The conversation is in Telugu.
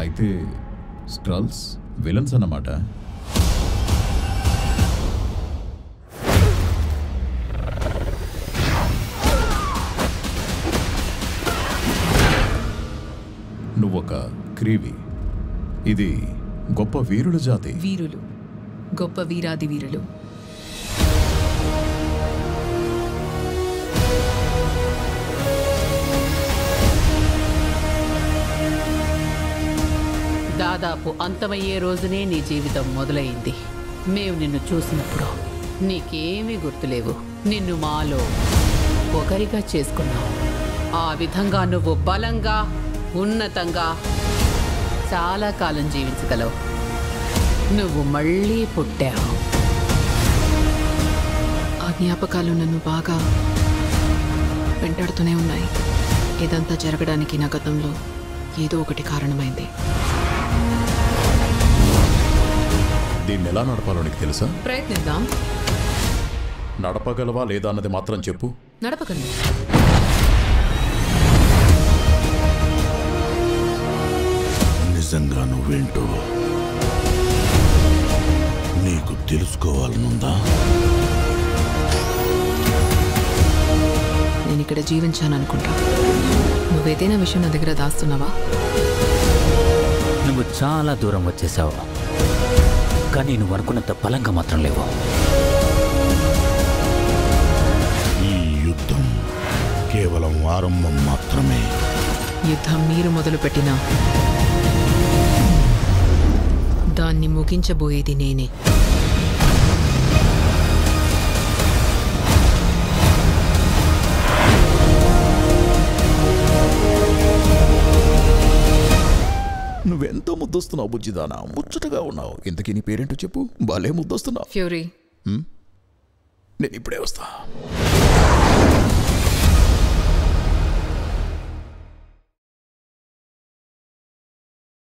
అయితే స్ట్రల్స్ విలన్స్ అన్నమాట నువ్వొక క్రీవి ఇది గొప్ప వీరుల జాతి వీరులు గొప్ప వీరాది వీరులు దాదాపు అంతమయ్యే రోజునే నీ జీవితం మొదలైంది మేము నిన్ను చూసినప్పుడు నీకేమీ గుర్తులేవు నిన్ను మాలో ఒకరిగా చేసుకున్నావు ఆ విధంగా నువ్వు బలంగా ఉన్నతంగా చాలా కాలం జీవించగలవు నువ్వు మళ్ళీ పుట్టావు ఆ జ్ఞాపకాలు నన్ను బాగా వెంటాడుతూనే ఉన్నాయి ఇదంతా జరగడానికి నా గతంలో ఏదో ఒకటి కారణమైంది దీన్ని ఎలా నడపాలో నీకు తెలుసా ప్రయత్నిద్దాం నడపగలవా లేదా అన్నది మాత్రం చెప్పు నడపగలను నిజంగా నువ్వేంటో నీకు తెలుసుకోవాలనుందా నేను ఇక్కడ జీవించాననుకుంటా నువ్వేదైనా విషయం నా దగ్గర దాస్తున్నావా నువ్వు చాలా దూరం వచ్చేసావు కానీ నువ్వు అనుకున్నంత బలంగా మాత్రం లేవు ఈ యుద్ధం కేవలం ఆరంభం మాత్రమే యుద్ధం మీరు మొదలుపెట్టినా దాన్ని ముగించబోయేది నేనే నువ్వెంతో ముద్దొస్తున్నావు బుజ్జిదానా ముచ్చటగా ఉన్నావు ఇంతకీ నీ పేరేంటో చెప్పు భలే ముద్దొస్తున్నావు ఫ్యూరీ నేను ఇప్పుడే వస్తా